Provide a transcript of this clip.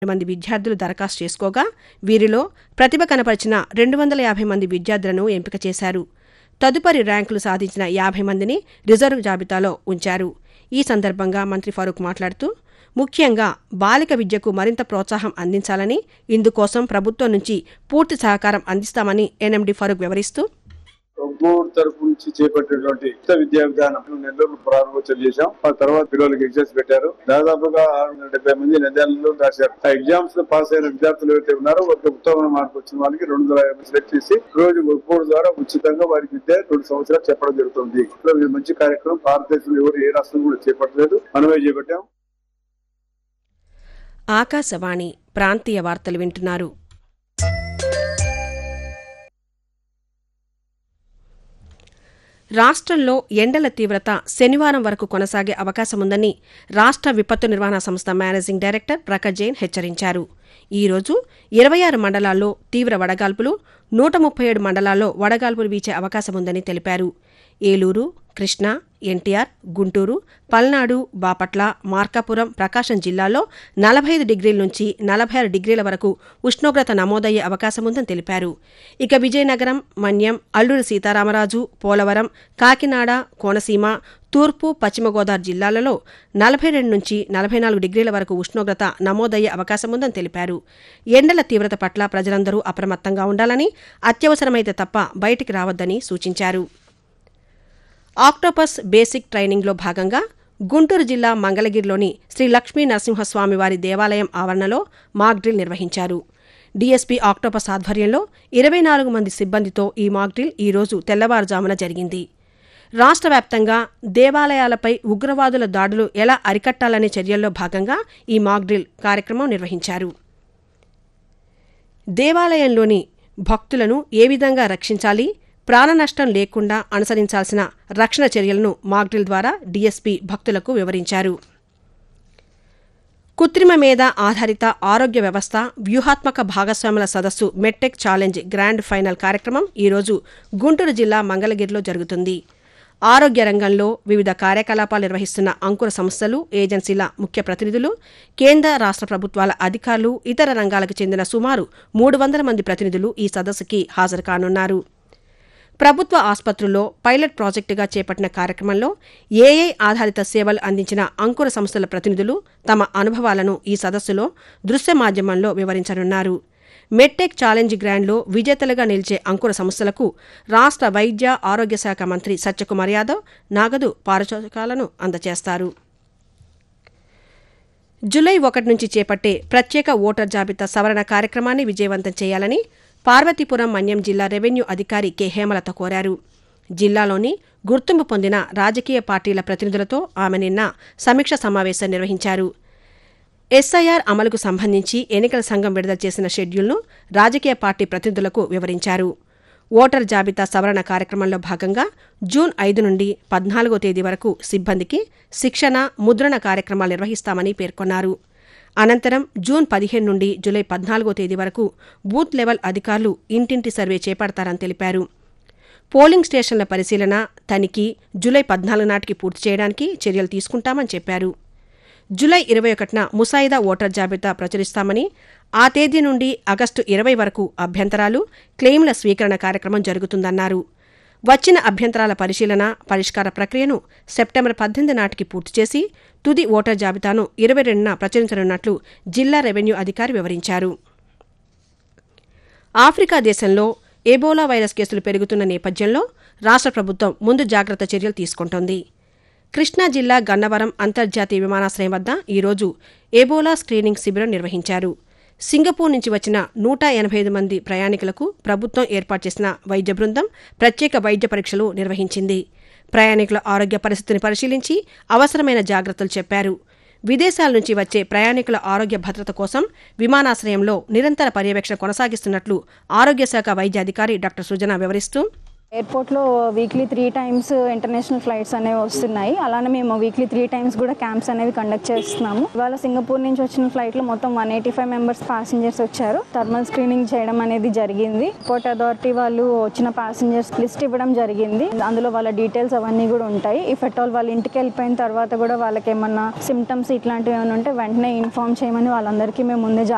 మంది విద్యార్థులు దరఖాస్తు చేసుకోగా వీరిలో ప్రతిభ కనపరిచిన రెండు వందల యాభై మంది విద్యార్థులను ఎంపిక చేశారు తదుపరి ర్యాంకులు సాధించిన యాభై మందిని రిజర్వ్ జాబితాలో ఉంచారు ఈ సందర్భంగా మంత్రి ఫరూక్ మాట్లాడుతూ ముఖ్యంగా బాలిక విద్యకు మరింత ప్రోత్సాహం అందించాలని ఇందుకోసం ప్రభుత్వం నుంచి పూర్తి సహకారం అందిస్తామని ఎన్ఎండి ఫరూక్ వివరిస్తూ ఒంగోలు తరపు నుంచి చేపట్టినటువంటి కొత్త విద్యా విధానం నెల్లూరు ప్రారంభోత్సవం చేశాం ఆ తర్వాత పిల్లలకి ఎగ్జామ్స్ పెట్టారు దాదాపుగా ఆరు వందల డెబ్బై మంది నెలల్లో రాశారు ఆ ఎగ్జామ్స్ లో పాస్ అయిన విద్యార్థులు ఎవరైతే ఉన్నారో వారికి ఉత్తమ మార్పు వచ్చిన వాళ్ళకి రెండు వందల యాభై సెలెక్ట్ చేసి రోజు ఒంగోలు ద్వారా ఉచితంగా వారికి విద్య రెండు సంవత్సరాలు చెప్పడం జరుగుతుంది ఇట్లా ఇది మంచి కార్యక్రమం భారతదేశంలో ఎవరు ఏ రాష్ట్రం కూడా చేపట్టలేదు మనమే చేపట్టాం ఆకాశవాణి ప్రాంతీయ వార్తలు వింటున్నారు రాష్ట్రంలో ఎండల తీవ్రత శనివారం వరకు కొనసాగే అవకాశముందని రాష్ట్ర విపత్తు నిర్వహణ సంస్థ మేనేజింగ్ డైరెక్టర్ ప్రకాష్ జైన్ హెచ్చరించారు ఈ రోజు ఇరవై ఆరు మండలాల్లో తీవ్ర వడగాల్పులు నూట ముప్పై ఏడు మండలాల్లో వడగాల్పులు వీచే అవకాశముందని తెలిపారు ఏలూరు కృష్ణా ఎన్టీఆర్ గుంటూరు పల్నాడు బాపట్ల మార్కాపురం ప్రకాశం జిల్లాల్లో నలభై ఐదు డిగ్రీల నుంచి నలభై ఆరు డిగ్రీల వరకు ఉష్ణోగ్రత నమోదయ్యే అవకాశముందని తెలిపారు ఇక విజయనగరం మన్యం అల్లూరి సీతారామరాజు పోలవరం కాకినాడ కోనసీమ తూర్పు పశ్చిమ గోదావరి జిల్లాలలో నలభై రెండు నుంచి నలభై నాలుగు డిగ్రీల వరకు ఉష్ణోగ్రత నమోదయ్యే అవకాశముందని తెలిపారు ఎండల తీవ్రత పట్ల ప్రజలందరూ అప్రమత్తంగా ఉండాలని అత్యవసరమైతే తప్ప బయటికి రావద్దని సూచించారు ఆక్టోపస్ బేసిక్ ట్రైనింగ్లో భాగంగా గుంటూరు జిల్లా మంగళగిరిలోని శ్రీ లక్ష్మీ నరసింహస్వామివారి దేవాలయం ఆవరణలో మాక్ డ్రిల్ నిర్వహించారు డీఎస్పీ ఆక్టోపస్ ఆధ్వర్యంలో ఇరవై నాలుగు మంది సిబ్బందితో ఈ మాక్ డ్రిల్ ఈ రోజు తెల్లవారుజామున జరిగింది రాష్ట్ర వ్యాప్తంగా దేవాలయాలపై ఉగ్రవాదుల దాడులు ఎలా అరికట్టాలనే చర్యల్లో భాగంగా ఈ మాక్ డ్రిల్ కార్యక్రమం నిర్వహించారు దేవాలయంలోని భక్తులను ఏ విధంగా రక్షించాలి ప్రాణనష్టం లేకుండా అనుసరించాల్సిన రక్షణ చర్యలను మాక్డ్రిల్ ద్వారా డీఎస్పీ భక్తులకు వివరించారు కృత్రిమ మేధ ఆధారిత ఆరోగ్య వ్యవస్థ వ్యూహాత్మక భాగస్వాముల సదస్సు మెట్టెక్ ఛాలెంజ్ గ్రాండ్ ఫైనల్ కార్యక్రమం ఈరోజు గుంటూరు జిల్లా మంగళగిరిలో జరుగుతుంది ఆరోగ్య రంగంలో వివిధ కార్యకలాపాలు నిర్వహిస్తున్న అంకుర సంస్థలు ఏజెన్సీల ముఖ్య ప్రతినిధులు కేంద్ర రాష్ట్ర ప్రభుత్వాల అధికారులు ఇతర రంగాలకు చెందిన సుమారు మూడు వందల మంది ప్రతినిధులు ఈ సదస్సుకి హాజరు కానున్నారు ప్రభుత్వ ఆసుపత్రుల్లో పైలట్ ప్రాజెక్టుగా చేపట్టిన కార్యక్రమంలో ఏఐ ఆధారిత సేవలు అందించిన అంకుర సంస్థల ప్రతినిధులు తమ అనుభవాలను ఈ సదస్సులో దృశ్య మాధ్యమంలో వివరించనున్నారు మెట్టెక్ ఛాలెంజ్ గ్రాండ్లో విజేతలుగా నిలిచే అంకుర సంస్థలకు రాష్ట్ర వైద్య ఆరోగ్య శాఖ మంత్రి సత్యకుమార్ యాదవ్ నాగదు పారితోషికాలను అందజేస్తారు జులై ఒకటి నుంచి చేపట్టే ప్రత్యేక ఓటర్ జాబితా సవరణ కార్యక్రమాన్ని విజయవంతం చేయాలని పార్వతీపురం మన్యం జిల్లా రెవెన్యూ అధికారి కె హేమలత కోరారు జిల్లాలోని గుర్తింపు పొందిన రాజకీయ పార్టీల ప్రతినిధులతో ఆమె నిన్న సమీక్ష సమావేశం నిర్వహించారు ఎస్ఐఆర్ అమలుకు సంబంధించి ఎన్నికల సంఘం విడుదల చేసిన షెడ్యూల్ను రాజకీయ పార్టీ ప్రతినిధులకు వివరించారు ఓటర్ జాబితా సవరణ కార్యక్రమంలో భాగంగా జూన్ ఐదు నుండి పద్నాలుగో తేదీ వరకు సిబ్బందికి శిక్షణ ముద్రణ కార్యక్రమాలు నిర్వహిస్తామని పేర్కొన్నారు అనంతరం జూన్ పదిహేను నుండి జూలై పద్నాలుగో తేదీ వరకు బూత్ లెవెల్ అధికారులు ఇంటింటి సర్వే చేపడతారని తెలిపారు పోలింగ్ స్టేషన్ల పరిశీలన తనిఖీ జూలై పద్నాలుగు నాటికి పూర్తి చేయడానికి చర్యలు తీసుకుంటామని చెప్పారు జూలై ఇరవై ఒకటిన ముసాయిదా ఓటర్ జాబితా ప్రచురిస్తామని ఆ తేదీ నుండి ఆగస్టు ఇరవై వరకు అభ్యంతరాలు క్లెయిమ్ల స్వీకరణ కార్యక్రమం జరుగుతుందన్నారు వచ్చిన అభ్యంతరాల పరిశీలన పరిష్కార ప్రక్రియను సెప్టెంబర్ పద్దెనిమిది నాటికి పూర్తి చేసి తుది ఓటర్ జాబితాను ఇరవై రెండున ప్రచురించనున్నట్లు జిల్లా రెవెన్యూ అధికారి వివరించారు ఆఫ్రికా దేశంలో ఎబోలా వైరస్ కేసులు పెరుగుతున్న నేపథ్యంలో రాష్ట్ర ప్రభుత్వం ముందు జాగ్రత్త చర్యలు తీసుకుంటోంది కృష్ణా జిల్లా గన్నవరం అంతర్జాతీయ విమానాశ్రయం వద్ద ఈరోజు ఎబోలా స్క్రీనింగ్ శిబిరం నిర్వహించారు సింగపూర్ నుంచి వచ్చిన నూట ఎనభై ఐదు మంది ప్రయాణికులకు ప్రభుత్వం ఏర్పాటు చేసిన వైద్య బృందం ప్రత్యేక వైద్య పరీక్షలు నిర్వహించింది ప్రయాణికుల ఆరోగ్య పరిస్థితిని పరిశీలించి అవసరమైన జాగ్రత్తలు చెప్పారు విదేశాల నుంచి వచ్చే ప్రయాణికుల ఆరోగ్య భద్రత కోసం విమానాశ్రయంలో నిరంతర పర్యవేక్షణ కొనసాగిస్తున్నట్లు ఆరోగ్య శాఖ వైద్య అధికారి డాక్టర్ సుజన వివరిస్తూ ఎయిర్పోర్ట్లో weekly three times international flights అనేవి వస్తున్నాయి అలానే మేము వీక్లీ త్రీ టైమ్స్ కూడా క్యాంప్స్ అనేవి కండక్ట్ చేస్తున్నాము ఇవాళ సింగపూర్ నుంచి వచ్చిన ఫ్లైట్లో మొత్తం one eighty five members passengers వచ్చారు థర్మల్ స్క్రీనింగ్ చేయడం అనేది జరిగింది ఎయిర్పోర్ట్ అథారిటీ వాళ్ళు వచ్చిన ప్యాసింజర్స్ లిస్ట్ ఇవ్వడం జరిగింది అందులో వాళ్ళ డీటెయిల్స్ అవన్నీ కూడా ఉంటాయి ఇఫ్ ఎట్ ఆల్ వాళ్ళు ఇంటికి వెళ్ళిపోయిన తర్వాత కూడా వాళ్ళకి ఏమన్నా సిమ్టమ్స్ ఇట్లాంటివి ఏమైనా ఉంటే వెంటనే ఇన్ఫార్మ్ చేయమని వాళ్ళందరికీ మేము ముందే